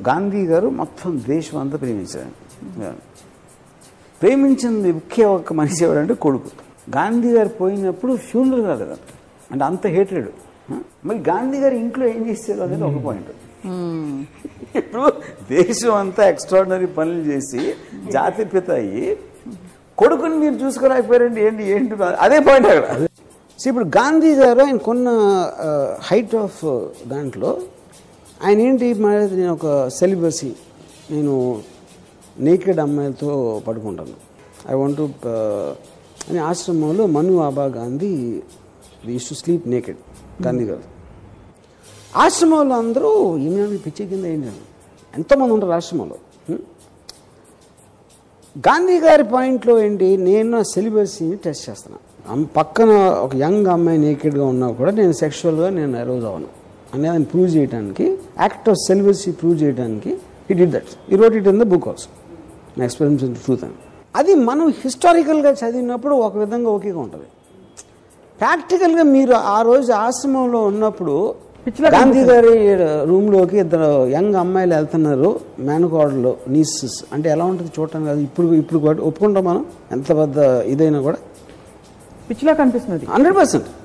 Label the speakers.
Speaker 1: గాంధీ గారు మొత్తం దేశం అంతా ప్రేమించారు ప్రేమించింది ముఖ్య ఒక్క మనిషి ఎవరంటే కొడుకు గాంధీ గారు పోయినప్పుడు ఫ్యూనరల్ కాదు కదా అంటే అంత హేటెడ్ మరి గాంధీ గారు ఇంట్లో ఏం చేశారు అనేది ఒక పాయింట్ ఇప్పుడు దేశం అంతా ఎక్స్ట్రాడినరీ పనులు చేసి జాతి పిత అయ్యి కొడుకుని మీరు చూసుకోలేకపోయారండి ఏంటి ఏంటి అదే పాయింట్ అక్కడ సో ఇప్పుడు గాంధీ గారు ఆయన కొన్న హైట్ ఆఫ్ దాంట్లో ఆయన ఏంటి మాట్లాడితే నేను ఒక సెలిబసీ నేను నేకెడ్ అమ్మాయిలతో పడుకుంటాను ఐ వాంట్ టు అని ఆశ్రమంలో Manu Abha Gandhi used to sleep naked Gandhi గారు ఆశ్రమంలో అందరూ ఏమైనా పిచ్చి కింద ఏంటి ఎంతోమంది ఉంటారు ఆశ్రమంలో హ్మ్? గాంధీ గారి పాయింట్లో ఏంటి నేను నా సెలిబసీని టెస్ట్ చేస్తున్నాను అమ్- పక్కన ఒక యంగ్ అమ్మాయి నేకెడ్గా ఉన్నా కూడా నేను సెక్షువల్గా నేను అరోజ్ అవను అనేది ఆయన ప్రూవ్ చేయడానికి యాక్ట్ ఆఫ్ సెలిబసీ ప్రూవ్ చేయడానికి he did that he wrote it in the book also నా ఎక్స్పీరియన్స్ ఇన్ ట్రూత్ అని అది మనం హిస్టారికల్గా చదివినప్పుడు ఒక విధంగా ఓకేగా ఉంటుంది ప్రాక్టికల్గా మీరు ఆ రోజు ఆశ్రమంలో ఉన్నప్పుడు గాంధీ గారి రూమ్లోకి ఇద్దరు యంగ్ అమ్మాయిలు వెళ్తున్నారు మేనకోడలు నీసెస్ అంటే ఎలా ఉంటుంది చూడటానికి అది ఇప్పుడు ఇప్పుడు కూడా ఒప్పుకుంటాం మనం ఎంత పెద్ద ఇదైనా కూడా
Speaker 2: పిచ్చిలా కనిపిస్తుంది
Speaker 1: హండ్రెడ్ పర్సెంట్